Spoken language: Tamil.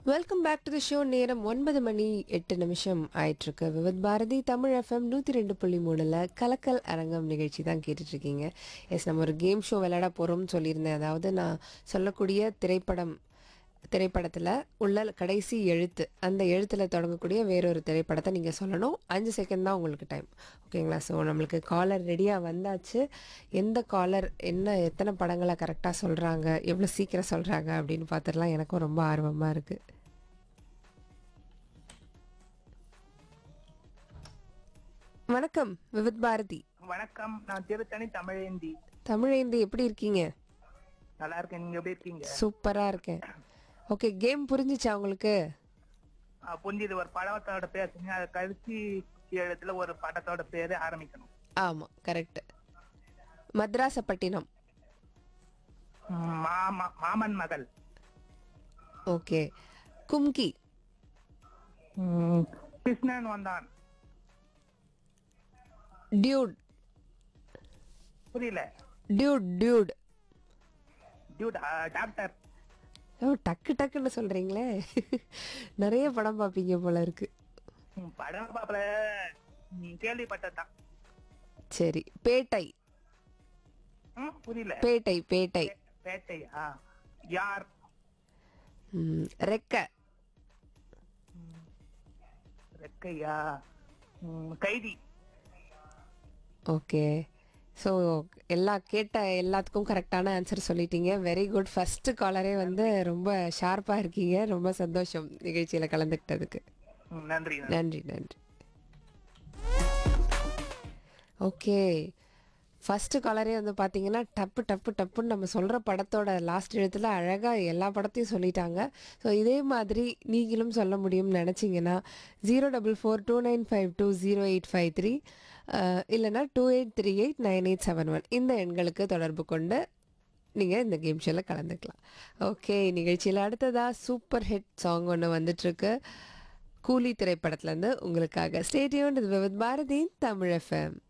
Welcome back to the show நேரம் ஒன்பது மணி எட்டு நிமிஷம் ஆயிட்டிருக்கு விவித் பாரதி தமிழ் எஃப்எம் நூற்றி ரெண்டு புள்ளி மூணில் கலக்கல் அரங்கம் நிகழ்ச்சி தான் கேட்டுட்ருக்கீங்க எஸ் நம்ம ஒரு கேம் ஷோ விளையாட போகிறோம்னு சொல்லியிருந்தேன் அதாவது நான் சொல்லக்கூடிய திரைப்படம் திரைப்படத்தில் உள்ள கடைசி எழுத்து அந்த எழுத்தில் தொடங்கக்கூடிய வேறொரு திரைப்படத்தை நீங்கள் சொல்லணும் அஞ்சு செகண்ட் தான் உங்களுக்கு டைம் ஓகேங்களா ஸோ நம்மளுக்கு காலர் ரெடியாக வந்தாச்சு எந்த காலர் என்ன எத்தனை படங்களை கரெக்டாக சொல்கிறாங்க எவ்வளோ சீக்கிரம் சொல்கிறாங்க அப்படின்னு பார்த்துடலாம் எனக்கும் ரொம்ப ஆர்வமாக இருக்குது வணக்கம் விவித் பாரதி வணக்கம் நான் திருத்தணி தமிழேந்தி தமிழேந்தி எப்படி இருக்கீங்க நல்லா இருக்கேன் நீங்க எப்படி இருக்கீங்க சூப்பராக இருக்கேன் ஓகே கேம் புரிஞ்சிச்சா உங்களுக்கு ஆ, புரிஞ்சுது ஒரு படத்தோட பேர் சொன்னீங்க அது கழிச்சு எழுத்துல ஒரு படத்தோட பேரு ஆரம்பிக்கணும் ஆமாம் கரெக்ட் மத்ராசப்பட்டினம் ம், மாமா மாமன் மகள் ஓகே கும்கி ம், கிருஷ்ணன் வந்தான் டியூட் புரியல டியூட் டியூட் டியூட் ஆ, டாக்டர் ஓ டக்கு டக்குன்னு சொல்கிறீங்களே நிறைய படம் பார்ப்பீங்க போல இருக்கு ம், படம் பாப்பல ம், கேள்விப்பட்டதுதான் சரி பேட்டை ம், புரியல பேட்டை பேட்டை பேட்டையா யார் ம், ரெக்க ரெக்கையா ம், கைதி ஓகே ஸோ எல்லா கேட்ட எல்லாத்துக்கும் கரெக்டான ஆன்சர் சொல்லிட்டீங்க வெரி குட் ஃபர்ஸ்ட் காலரே வந்து ரொம்ப ஷார்ப்பாக இருக்கீங்க ரொம்ப சந்தோஷம் நிகழ்ச்சியில் கலந்துக்கிட்டதுக்கு ம், நன்றி நன்றி. நன்றி நன்றி ஓகே ஃபஸ்ட்டு காலரே வந்து பார்த்தீங்கன்னா டப்பு டப்பு டப்புன்னு நம்ம சொல்கிற படத்தோட லாஸ்ட் எழுத்துல அழகாக எல்லா படத்தையும் சொல்லிட்டாங்க ஸோ இதே மாதிரி நீங்களும் சொல்ல முடியும்னு நினச்சிங்கன்னா zero double four two nine five two zero eight five three இல்லைனா two eight three eight nine eight seven one இந்த எண்களுக்கு தொடர்பு கொண்டு நீங்கள் இந்த கேம் ஷோவில் கலந்துக்கலாம் ஓகே நிகழ்ச்சியில் அடுத்ததாக சூப்பர் ஹிட் சாங் ஒன்று வந்துட்டுருக்கு கூலி திரைப்படத்துலேருந்து உங்களுக்காக ஸ்டேடியோன் இது வித் பாரதி தமிழ் எஃப்எம்